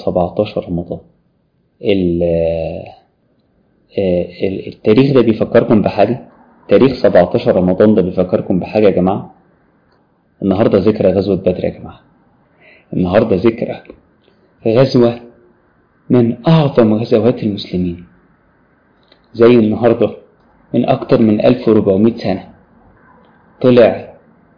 17 رمضان التاريخ ده بيفكركم بحاجة تاريخ 17 رمضان ده بيفكركم بحاجة يا جماعة النهاردة ذكرى غزوة بدر يا جماعة النهاردة ذكرى غزوة من أعظم غزوات المسلمين زي النهاردة من أكتر من 1400 سنة طلع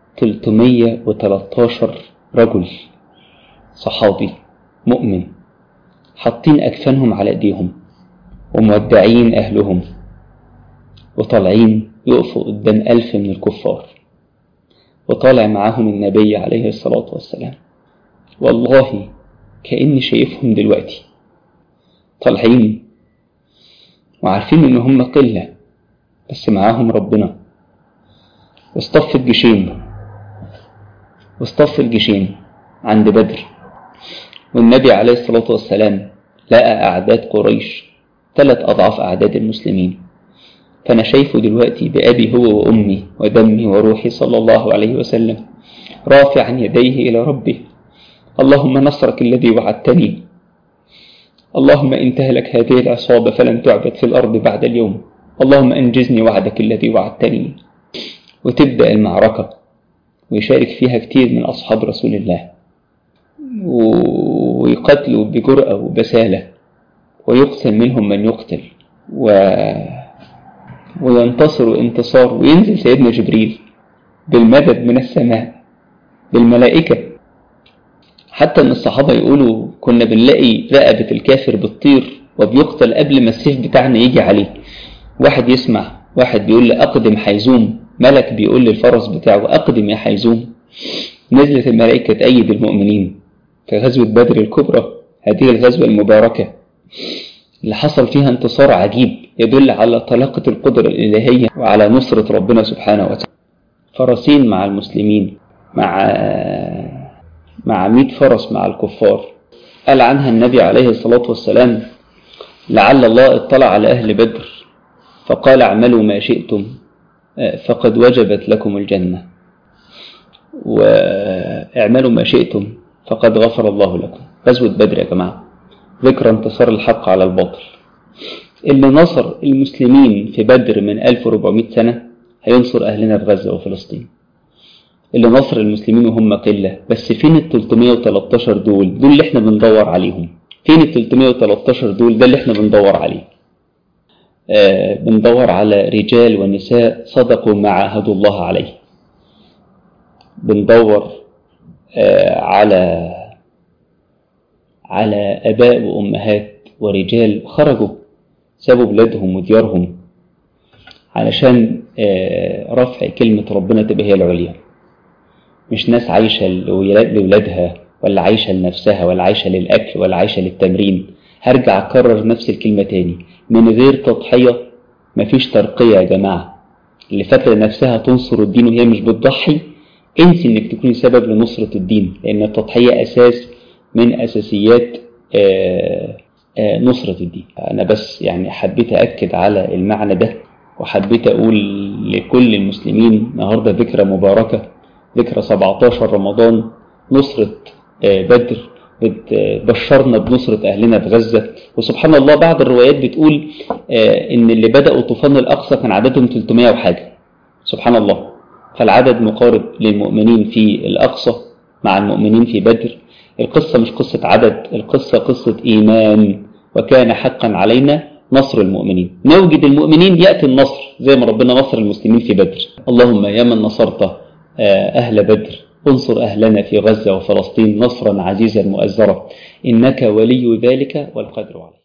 313 رجل صحابي مؤمن حاطين أكفانهم على إيديهم ومودعين أهلهم وطالعين يقفوا قدام ألف من الكفار وطالع معاهم النبي عليه الصلاة والسلام والله كأني شايفهم دلوقتي طالعين وعارفين إن هم قلة بس معاهم ربنا واصطف الجيشين واصطف الجيشين عند بدر والنبي عليه الصلاة والسلام لقى أعداد قريش ثلاث أضعاف أعداد المسلمين فأنا شايفه دلوقتي بأبي هو وأمي ودمي وروحي صلى الله عليه وسلم رافعا يديه إلى ربه اللهم نصرك الذي وعدتني اللهم إن تهلك هذه العصابة فلن تعبد في الأرض بعد اليوم اللهم أنجزني وعدك الذي وعدتني وتبدأ المعركة ويشارك فيها كتير من أصحاب رسول الله ويقتلوا بجرأة وبسالة ويقتل منهم من يقتل و... وينتصروا انتصار وينزل سيدنا جبريل بالمدد من السماء بالملائكة حتى ان الصحابة يقولوا كنا بنلاقي رقبة الكافر بتطير وبيقتل قبل ما السيف بتاعنا يجي عليه واحد يسمع واحد بيقول لي أقدم حيزوم ملك بيقول للفرس بتاعه أقدم يا حيزوم نزلت الملائكة تأيد المؤمنين في غزوة بدر الكبرى هذه الغزوة المباركة اللي حصل فيها انتصار عجيب يدل على طلاقة القدرة الإلهية وعلى نصرة ربنا سبحانه وتعالى فرسين مع المسلمين مع مع مئة فرس مع الكفار قال عنها النبي عليه الصلاة والسلام لعل الله اطلع على أهل بدر فقال اعملوا ما شئتم فقد وجبت لكم الجنة واعملوا ما شئتم فقد غفر الله لكم غزوة بدر يا جماعة ذكرى انتصار الحق على الباطل اللي نصر المسلمين في بدر من 1400 سنة هينصر أهلنا في غزة وفلسطين اللي نصر المسلمين وهم قلة بس فين ال 313 دول دول اللي احنا بندور عليهم فين ال 313 دول ده اللي احنا بندور عليه آه بندور على رجال ونساء صدقوا ما عاهدوا الله عليه بندور آه على على آباء وأمهات ورجال خرجوا سابوا بلادهم وديارهم علشان آه رفع كلمة ربنا تبقى هي العليا مش ناس عايشة لولادها ولا عايشة لنفسها ولا عايشة للأكل ولا عايشة للتمرين هرجع أكرر نفس الكلمة تاني من غير تضحية مفيش ترقية يا جماعة اللي فاكرة نفسها تنصر الدين وهي مش بتضحي انسي انك تكوني سبب لنصرة الدين لأن التضحية أساس من أساسيات آآ آآ نصرة الدين أنا بس يعني حبيت أكد على المعنى ده وحبيت أقول لكل المسلمين النهاردة ذكرى مباركة ذكرى 17 رمضان نصرة بدر بشرنا بنصرة أهلنا في غزة وسبحان الله بعض الروايات بتقول إن اللي بدأوا طوفان الأقصى كان عددهم 300 وحاجة سبحان الله فالعدد مقارب للمؤمنين في الأقصى مع المؤمنين في بدر القصة مش قصة عدد القصة قصة إيمان وكان حقا علينا نصر المؤمنين نوجد المؤمنين يأتي النصر زي ما ربنا نصر المسلمين في بدر اللهم يا من نصرت أهل بدر انصر أهلنا في غزة وفلسطين نصرا عزيزا مؤزرا إنك ولي ذلك والقدر عليه